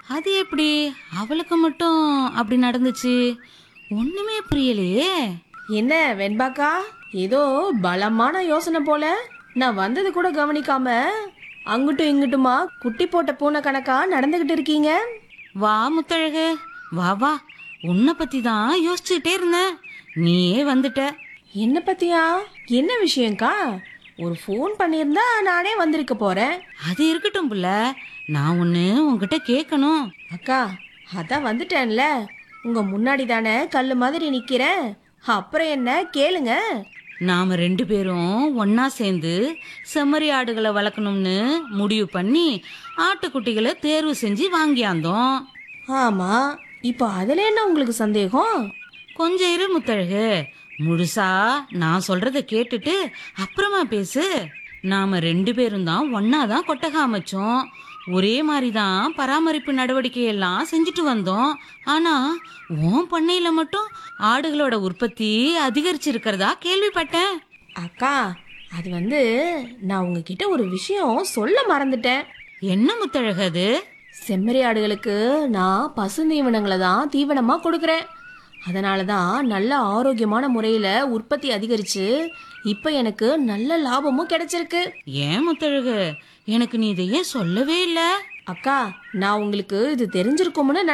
அது எப்படி அவளுக்கு மட்டும் அப்படி நடந்துச்சு ஒண்ணுமே புரியலையே என்ன வெண்பாக்கா ஏதோ பலமான யோசனை போல நான் வந்தது கூட கவனிக்காம அங்கிட்டும் இங்கிட்டுமா குட்டி போட்ட பூனை கணக்கா நடந்துகிட்டு இருக்கீங்க வா முத்தழகு வா வா உன்னை பத்தி தான் யோசிச்சுக்கிட்டே இருந்தேன் நீயே வந்துட்ட என்ன பத்தியா என்ன விஷயம்க்கா ஒரு ஃபோன் பண்ணியிருந்தா நானே வந்திருக்க போறேன் அது இருக்கட்டும் புள்ள நான் ஒண்ணு உன்கிட்ட கேட்கணும் அக்கா அதான் வந்துட்டேன்ல உங்க முன்னாடி தானே கல்லு மாதிரி நிக்கிறேன் அப்புறம் என்ன கேளுங்க நாம ரெண்டு பேரும் ஒன்னா சேர்ந்து செம்மறி ஆடுகளை வளர்க்கணும்னு முடிவு பண்ணி ஆட்டுக்குட்டிகளை தேர்வு செஞ்சு வாங்கியாந்தோம் ஆமா இப்போ அதுல என்ன உங்களுக்கு சந்தேகம் கொஞ்சம் இரு முத்தழகு முழுசா நான் சொல்றத கேட்டுட்டு அப்புறமா பேசு நாம ரெண்டு பேரும் தான் ஒன்னா தான் கொட்டகை அமைச்சோம் ஒரே மாதிரி தான் பராமரிப்பு நடவடிக்கை எல்லாம் செஞ்சுட்டு வந்தோம் ஆனா உன் பண்ணையில மட்டும் ஆடுகளோட உற்பத்தி அதிகரிச்சிருக்கிறதா கேள்விப்பட்டேன் அக்கா அது வந்து நான் உங்ககிட்ட ஒரு விஷயம் சொல்ல மறந்துட்டேன் என்ன முத்தழகு அது செம்மறி ஆடுகளுக்கு நான் பசுந்தீவனங்களை தான் தீவனமா கொடுக்குறேன் அதனால தான் நல்ல ஆரோக்கியமான முறையில் உற்பத்தி அதிகரிச்சு இப்போ எனக்கு நல்ல லாபமும் கிடைச்சிருக்கு ஏன் முத்தழகு எனக்கு நீ இதை ஏன் சொல்லவே இல்லை அக்கா நான் உங்களுக்கு இது தெரிஞ்சிருக்கும்னு